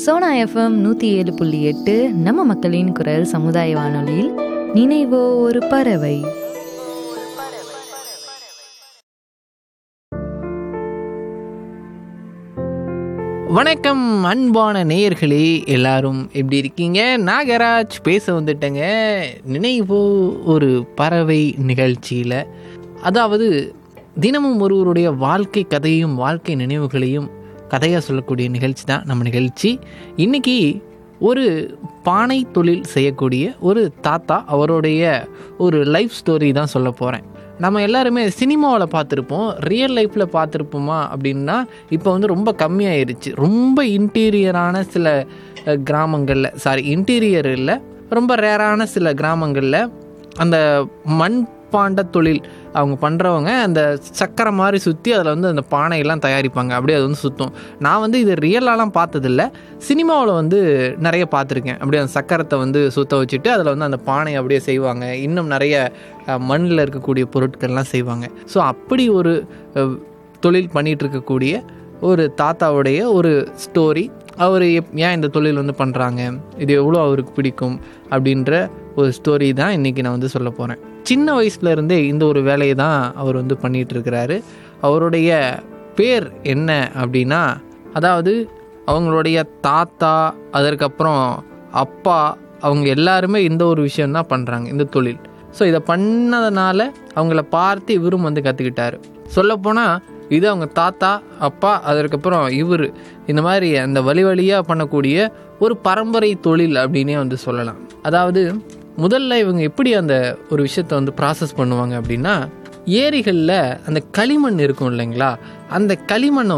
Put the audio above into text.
Sona FM நூற்றி ஏழு புள்ளி எட்டு நம்ம மக்களின் குரல் சமுதாய வானொலியில் நினைவோ ஒரு பறவை வணக்கம் அன்பான நேயர்களே எல்லாரும் எப்படி இருக்கீங்க நாகராஜ் பேச வந்துட்டேங்க நினைவோ ஒரு பறவை நிகழ்ச்சியில் அதாவது தினமும் ஒருவருடைய வாழ்க்கை கதையும் வாழ்க்கை நினைவுகளையும் கதையாக சொல்லக்கூடிய நிகழ்ச்சி தான் நம்ம நிகழ்ச்சி இன்றைக்கி ஒரு பானை தொழில் செய்யக்கூடிய ஒரு தாத்தா அவருடைய ஒரு லைஃப் ஸ்டோரி தான் சொல்ல போகிறேன் நம்ம எல்லாருமே சினிமாவில் பார்த்துருப்போம் ரியல் லைஃப்பில் பார்த்துருப்போமா அப்படின்னா இப்போ வந்து ரொம்ப கம்மியாயிருச்சு ரொம்ப இன்டீரியரான சில அஹ், கிராமங்களில் சாரி இன்டீரியர் இல்லை ரொம்ப ரேரான சில கிராமங்களில் அந்த மண் பாண்ட தொழில் அவங்க பண்ணுறவங்க அந்த சக்கரை மாதிரி சுற்றி அதில் வந்து அந்த பானையெல்லாம் தயாரிப்பாங்க அப்படியே அது வந்து சுற்றும் நான் வந்து இது ரியலாலாம் பார்த்ததில்ல சினிமாவில் வந்து நிறைய பார்த்துருக்கேன் அப்படியே அந்த சக்கரத்தை வந்து சுத்த வச்சுட்டு அதில் வந்து அந்த பானை அப்படியே செய்வாங்க இன்னும் நிறைய மண்ணில் இருக்கக்கூடிய பொருட்கள்லாம் செய்வாங்க ஸோ அப்படி ஒரு அஹ், தொழில் பண்ணிகிட்டு இருக்கக்கூடிய ஒரு தாத்தாவுடைய ஒரு ஸ்டோரி அவர் எப் ஏன் இந்த தொழில் வந்து பண்ணுறாங்க இது எவ்வளோ அவருக்கு பிடிக்கும் அப்படின்ற ஒரு ஸ்டோரி தான் இன்றைக்கி நான் வந்து சொல்ல போகிறேன் சின்ன வயசுல இருந்தே இந்த ஒரு வேலையை தான் அவர் வந்து பண்ணிகிட்டு இருக்கிறாரு அவருடைய பேர் என்ன அப்படின்னா அதாவது அவங்களுடைய தாத்தா அதற்கப்புறம் அப்பா அவங்க எல்லாருமே இந்த ஒரு விஷயம்தான் பண்ணுறாங்க இந்த தொழில் ஸோ இதை பண்ணதுனால அவங்கள பார்த்து இவரும் வந்து கற்றுக்கிட்டாரு சொல்லப்போனால் இது அவங்க தாத்தா அப்பா அதற்கப்புறம் இவர் இந்த மாதிரி அந்த வழி வழியாக பண்ணக்கூடிய ஒரு பரம்பரை தொழில் அப்படின்னே வந்து சொல்லலாம் அதாவது முதல்ல இவங்க எப்படி அந்த ஒரு விஷயத்தை வந்து ப்ராசஸ் பண்ணுவாங்க அப்படின்னா ஏரிகளில் அந்த களிமண் இருக்கும் இல்லைங்களா அந்த களிமண்ணை